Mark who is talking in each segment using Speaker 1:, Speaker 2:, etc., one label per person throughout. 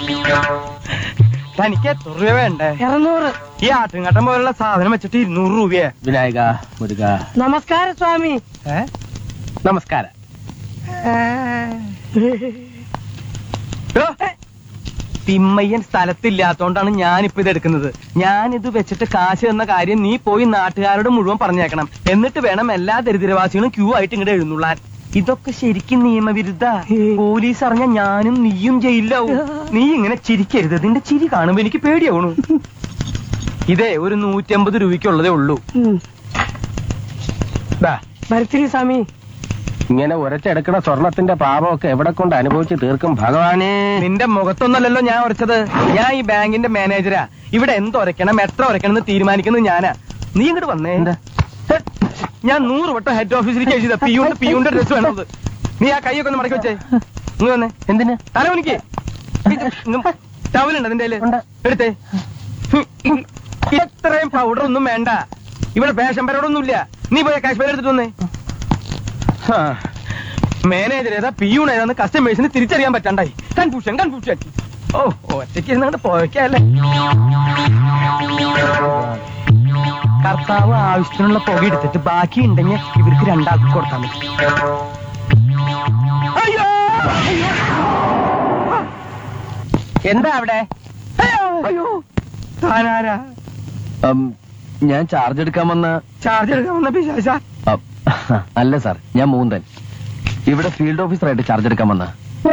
Speaker 1: തനിക്ക് എത്ര രൂപ വേണ്ടേ
Speaker 2: ഇരുന്നൂറ്
Speaker 1: ഈ ആട്ടുംകട്ടം പോലുള്ള സാധനം വെച്ചിട്ട് ഇരുന്നൂറ് രൂപയാ
Speaker 3: വിനായക മുരുക
Speaker 2: നമസ്കാരം സ്വാമി
Speaker 1: ഏ?
Speaker 3: നമസ്കാരം
Speaker 1: ഓ, തിമ്മയ്യൻ സ്ഥലത്തില്ലാത്തോണ്ടാണ് ഞാനിപ്പോ ഇത് എടുക്കുന്നത് ഞാനിത് വെച്ചിട്ട് കാശ് എന്ന കാര്യം നീ പോയി നാട്ടുകാരോട് മുഴുവൻ പറഞ്ഞേക്കണം എന്നിട്ട് വേണം എല്ലാ ദരിദ്രവാസികളും ക്യൂ ആയിട്ട് ഇങ്ങോട്ട് എഴുന്നള്ളാൻ ഇതൊക്കെ ശരിക്കും നിയമവിരുദ്ധ പോലീസ് അറിഞ്ഞ ഞാനും നീയും ജയിലാവും നീ ഇങ്ങനെ ചിരിക്കരുത് നിന്റെ ചിരി കാണുമ്പോ എനിക്ക് പേടിയാവണു ഇതേ ഒരു നൂറ്റമ്പത് രൂപയ്ക്കുള്ളതേ ഉള്ളൂ
Speaker 2: ഉം.
Speaker 1: ദാ,
Speaker 2: ഭരത്തിരി സ്വാമി
Speaker 3: ഇങ്ങനെ ഉരച്ചെടുക്കണ സ്വർണത്തിന്റെ പാപമൊക്കെ എവിടെ കൊണ്ട് അനുഭവിച്ച് തീർക്കും ഭഗവാനെ
Speaker 1: നിന്റെ മുഖത്തൊന്നല്ലല്ലോ ഞാൻ ഉറച്ചത് ഞാൻ ഈ ബാങ്കിന്റെ മാനേജരാ ഇവിടെ എന്തൊരക്കണം എത്ര ഉരക്കണം എന്ന് തീരുമാനിക്കുന്നത് ഞാനാ നീ ഇങ്ങോട്ട് വന്നേ
Speaker 3: എന്താ?
Speaker 1: ഹെ, ഞാൻ നൂറ് വട്ടം ഹെഡ് ഓഫീസിലേക്ക് എഴുതിയതാ പിയൂണ്ട് പിയൂന്റെ ഡ്രസ് വേണത് നീ ആ കൈയൊക്കെ ഒന്ന് മടക്കി വെച്ചേ നീ വന്നേ
Speaker 3: എന്തിന്
Speaker 1: തലവനിക്ക് ടവലുണ്ട് അതിന്റെ കയ്യില്?
Speaker 3: ഉണ്ട്.
Speaker 1: എടുത്തേ ഹും, ഇത്രയും പൗഡർ ഒന്നും വേണ്ട ഇവിടെ ഫാഷൻ പരോടൊന്നുമില്ല നീ പോയ കാശ്മീർ എടുത്തിട്ട് വന്നേ ഹാ. മാനേജർ ഏതാ പിയൂൺ ഏതാന്ന് കസ്റ്റമേഴ്സിന് തിരിച്ചറിയാൻ പറ്റാണ്ടായി കൺഫ്യൂഷൻ കൺഫ്യൂഷൻ ഓ ഒറ്റയ്ക്ക് ഇരുന്നാണ്ട് പോയക്കല്ലേ കർത്താവ് ആവശ്യത്തിനുള്ള പുക എടുത്തിട്ട് ബാക്കി ഉണ്ടെങ്കിൽ ഇവർക്ക് രണ്ടാൾക്ക് കൊടുത്താൽ മതി അയ്യോ അയ്യോ
Speaker 3: എന്താ അവിടെ
Speaker 1: അയ്യോ അയ്യോ താനാരാ
Speaker 3: ഉം, ഞാൻ ചാർജ് എടുക്കാൻ വന്ന
Speaker 1: ചാർജ് എടുക്കാൻ വന്ന പിശാശ
Speaker 3: അ, അല്ല സാർ ഞാൻ മൂന്തൻ ഇവിടെ ഫീൽഡ് ഓഫീസറായിട്ട് ചാർജ് എടുക്കാൻ വന്ന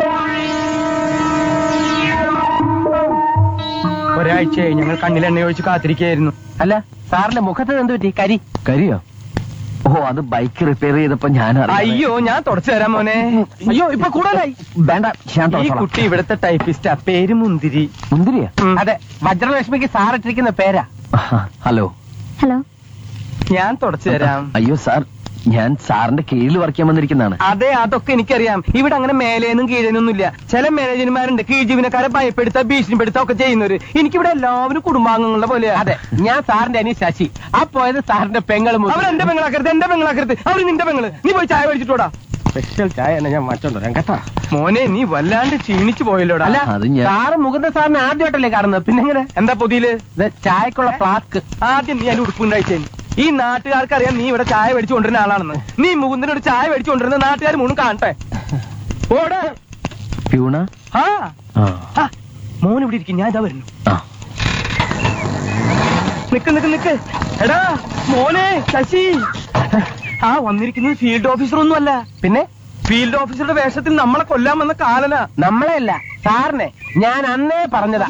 Speaker 1: ഒരാഴ്ചയായി ഞങ്ങൾ കണ്ണിൽ എണ്ണ ഒഴിച്ച് കാത്തിരിക്കുകയായിരുന്നു
Speaker 3: അല്ല സാറിന്റെ മുഖത്ത് എന്ത് പറ്റി കരി കരിയോ ഓ അത് ബൈക്ക് റിപ്പയർ ചെയ്തപ്പോ ഞാൻ അറിഞ്ഞത്.
Speaker 1: അയ്യോ ഞാൻ തുടച്ചു തരാം മോനെ
Speaker 3: അയ്യോ ഇപ്പൊ കൂടുതലായി വേണ്ട ഞാൻ
Speaker 1: ഈ
Speaker 3: തുറച്ചോളാം.
Speaker 1: കുട്ടി ഇവിടുത്തെ ടൈപ്പിസ്റ്റാ പേര് മുന്തിരി
Speaker 3: മുന്തിരിയാ
Speaker 1: ഉം.
Speaker 3: അതെ വജ്രലക്ഷ്മിക്ക് സാർ ഇട്ടിരിക്കുന്ന പേരാ ഹലോ
Speaker 4: ഹലോ
Speaker 1: ഞാൻ തുടച്ചു തരാം
Speaker 3: അയ്യോ സാർ ഞാൻ സാറിന്റെ കീഴിൽ വർക്ക് ചെയ്യാൻ വന്നിരിക്കുന്നതാണ്
Speaker 1: അതെ അതൊക്കെ എനിക്കറിയാം ഇവിടെ അങ്ങനെ മേലേന്നും കീഴേനൊന്നുമില്ല ചില മാനേജർമാരുണ്ട് കീഴ് ജീവനക്കാരെ ഭയപ്പെടുത്ത ഭീഷണിപ്പെടുത്ത ഒക്കെ ചെയ്യുന്നവര് എനിക്കിവിടെ എല്ലാവരും കുടുംബാംഗങ്ങളുടെ പോലെയാ
Speaker 3: അതെ ഞാൻ സാറിന്റെ അനി ശശി ആ പോയത് സാറിന്റെ പെങ്ങൾ
Speaker 1: അവർ എന്റെ പെങ്ങളാക്കരുത് എന്റെ പെങ്ങളാക്കരുത് അവർ നിന്റെ പെങ്ങള് നീ പോയി ചായ മേടിച്ചിട്ടോടാ
Speaker 3: സ്പെഷ്യൽ ചായ ഞാൻ മാറ്റോണ്ട് വരാം കേട്ടോ
Speaker 1: മോനെ നീ വല്ലാണ്ട് ക്ഷീണിച്ചു പോയല്ലോടാ
Speaker 3: അല്ല
Speaker 1: അല്ല
Speaker 3: അത് ഞാൻ സാറ് മുകുന്ദ സാറിനെ ആദ്യമായിട്ടല്ലേ കാണുന്നത് പിന്നെ എങ്ങനെ
Speaker 1: എന്താ പൊതിയില്
Speaker 3: ഇത് ചായക്കുള്ള ഫ്ലാസ്ക്
Speaker 1: ആദ്യം നീ അതിന്റെ ഉടുപ്പുണ്ടായിച്ചേ ഈ നാട്ടുകാർക്ക് അറിയാം നീ ഇവിടെ ചായ മേടിച്ചു കൊണ്ടിരുന്ന ആളാണെന്ന് നീ മുകുന്ദനോട് ചായ മേടിച്ചു കൊണ്ടിരുന്ന നാട്ടുകാർ മൂന്നും കാണട്ടെ ഓട്
Speaker 3: പ്യൂണ
Speaker 1: ആ
Speaker 3: ആ
Speaker 1: ആ, മോൻ ഇവിടെ ഇരിക്കും ഞാൻ ഇതാ വരുന്നു
Speaker 3: ആ
Speaker 1: നിക്ക് നിക്ക് നിക്ക് എടാ മോനെ ശശി ആ വന്നിരിക്കുന്നത് ഫീൽഡ് ഓഫീസർ ഒന്നും അല്ല
Speaker 3: പിന്നെ
Speaker 1: ഫീൽഡ് ഓഫീസറുടെ വേഷത്തിൽ നമ്മളെ കൊല്ലാൻ വന്ന കാലന
Speaker 3: നമ്മളെ അല്ല സാറിനെ ഞാൻ അന്നേ പറഞ്ഞതാ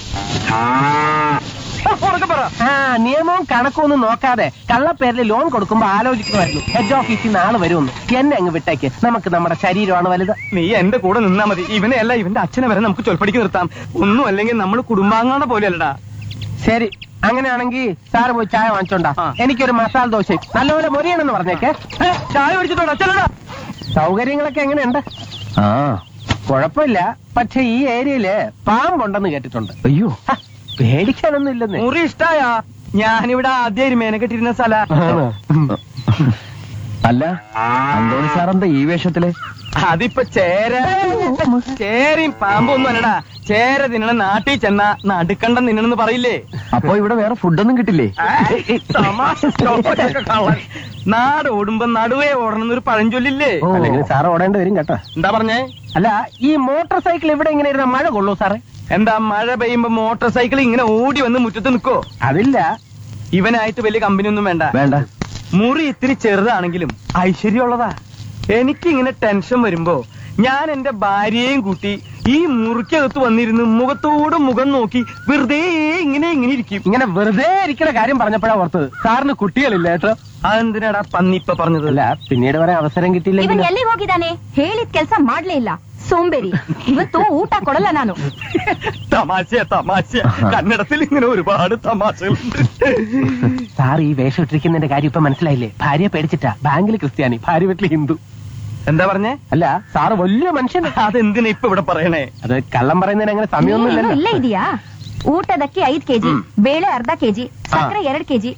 Speaker 1: പറ
Speaker 3: ആ നിയമവും കണക്കും ഒന്നും നോക്കാതെ കള്ളപ്പേരിൽ ലോൺ കൊടുക്കുമ്പോ ആലോചിക്കുമായിരുന്നു ഹെഡ് ഓഫീസിൽ നിന്ന് ആള് വരുമെന്ന് എന്നെ അങ്ങ് വിട്ടേക്ക് നമുക്ക് നമ്മുടെ ശരീരമാണ് വലുത്
Speaker 1: നീ എന്റെ കൂടെ നിന്നാ മതി ഇവനെ അല്ല ഇവന്റെ അച്ഛനെ വരെ നമുക്ക് ചൊൽപ്പടിക്ക് നിർത്താം ഒന്നും അല്ലെങ്കിൽ നമ്മൾ കുടുംബാംഗങ്ങളുടെ പോലെയല്ലടാ
Speaker 3: ശരി അങ്ങനെയാണെങ്കിൽ സാറ് പോയി ചായ വാങ്ങിച്ചോണ്ടാ
Speaker 1: ആ.
Speaker 3: എനിക്കൊരു മസാല ദോശ നല്ലപോലെ മൊരിയണമെന്ന് പറഞ്ഞേക്കെ
Speaker 1: ഏ, ചായ മേടിച്ചിട്ടോടാ ചെല്ലടാ
Speaker 3: സൗകര്യങ്ങളൊക്കെ എങ്ങനെയുണ്ട് ആ കുഴപ്പമില്ല പക്ഷെ ഈ ഏരിയയില് പാമ്പുണ്ടെന്ന് കേട്ടിട്ടുണ്ട് അയ്യോ പേടിക്കാനൊന്നും ഇല്ലെന്നേ
Speaker 1: മുറി ഇഷ്ടായ ഞാനിവിടെ ആദ്യം എരുമേനെ കെട്ടിരുന്ന സ്ഥല
Speaker 3: അല്ല അന്തോണി സാറെന്താ ഈ വേഷത്തില്
Speaker 1: അതിപ്പോ ചേര ചേരയും പാമ്പൊന്നും അല്ലടാ ചേര തിന്നണ നാട്ടിൽ ചെന്ന നടുക്കണ്ടം തിന്നണെന്ന് പറയില്ലേ
Speaker 3: അപ്പൊ ഇവിടെ വേറെ ഫുഡൊന്നും കിട്ടില്ലേ
Speaker 1: ഏ, തമാശ സ്റ്റോപ്പൊക്കെ കള്ളൻ. നാട് ഓടുമ്പോ നടുവേ ഓടണം ഒരു പഴഞ്ചൊല്ലില്ലേ
Speaker 3: അല്ലെങ്കിൽ സാർ ഓടേണ്ടി വരും കേട്ടോ
Speaker 1: എന്താ പറഞ്ഞേ
Speaker 3: അല്ല ഈ മോട്ടോർ സൈക്കിൾ ഇവിടെ ഇങ്ങനെ ഇരുന്ന മഴ കൊള്ളൂ സാറേ
Speaker 1: എന്താ മഴ പെയ്യുമ്പോ മോട്ടോർ സൈക്കിൾ ഇങ്ങനെ ഓടി വന്ന് മുറ്റത്ത് നിൽക്കോ
Speaker 3: അതില്ല
Speaker 1: ഇവനായിട്ട് വലിയ കമ്പനി ഒന്നും വേണ്ട
Speaker 3: വേണ്ട
Speaker 1: മുറി ഇത്തിരി ചെറുതാണെങ്കിലും ഐശ്വര്യമുള്ളതാ എനിക്ക് ഇങ്ങനെ ടെൻഷൻ വരുമ്പോ ഞാൻ എന്റെ ഭാര്യയെയും കൂട്ടി ഈ മുറിക്കകത്ത് വന്നിരുന്ന് മുഖത്തോട് മുഖം നോക്കി വെറുതെ ഇങ്ങനെ ഇങ്ങനെ ഇരിക്കും
Speaker 3: ഇങ്ങനെ വെറുതെ ഇരിക്കുന്ന കാര്യം പറഞ്ഞപ്പോഴാ ഓർത്തത് സാറിന് കുട്ടികളില്ല കേട്ടോ
Speaker 1: അതെന്തിനാടാ പന്നിപ്പ പറഞ്ഞത്
Speaker 3: അല്ല പിന്നീട് വരെ അവസരം
Speaker 4: ಇವನ್
Speaker 3: കിട്ടിയില്ലെങ്കിൽ
Speaker 4: ಎಲ್ಲಿಗೆ ಹೋಗಿದ್ದಾನೆ ಹೇಳಿದ ಕೆಲಸ ಮಾಡ್ಲೇ ಇಲ್ಲ ಸೋಂಬೇರಿ ಇವತ್ತು ಊಟ ಕೊಡಲ್ಲ ನಾನು
Speaker 1: തമാശ തമാശ കന്നഡത്തിൽ ഇങ്ങനെ ഒരുപാട് തമാശകളുണ്ട്
Speaker 3: സാർ ഈ വേഷം ഇട്ടിരിക്കുന്നതിന്റെ കാര്യം ഇപ്പൊ മനസ്സിലായില്ലേ ഭാര്യ പേടിച്ചിട്ടാ ബാങ്കിൽ ക്രിസ്ത്യാനി ഭാര്യ വീട്ടിൽ ഹിന്ദു
Speaker 1: എന്താ പറഞ്ഞേ
Speaker 3: അല്ല സാറ് വലിയ മനുഷ്യനാ
Speaker 1: അതെന്തിനാ ഇപ്പൊ ഇവിടെ പറയണേ
Speaker 3: അത് കള്ളം പറയുന്നതിന് അങ്ങനെ
Speaker 4: ನೀನು
Speaker 3: സമയമൊന്നും
Speaker 4: ಇಲ್ಲೇ
Speaker 3: ഇല്ലല്ലോ
Speaker 4: ಇದೆಯಾ ಊಟದಕ್ಕೆ ಐದ್ ಕೆಜಿ ಬೇಳೆ ಅರ್ಧ ಕೆಜಿ ಸಕ್ಕರೆ ಎರಡ್ ಕೆಜಿ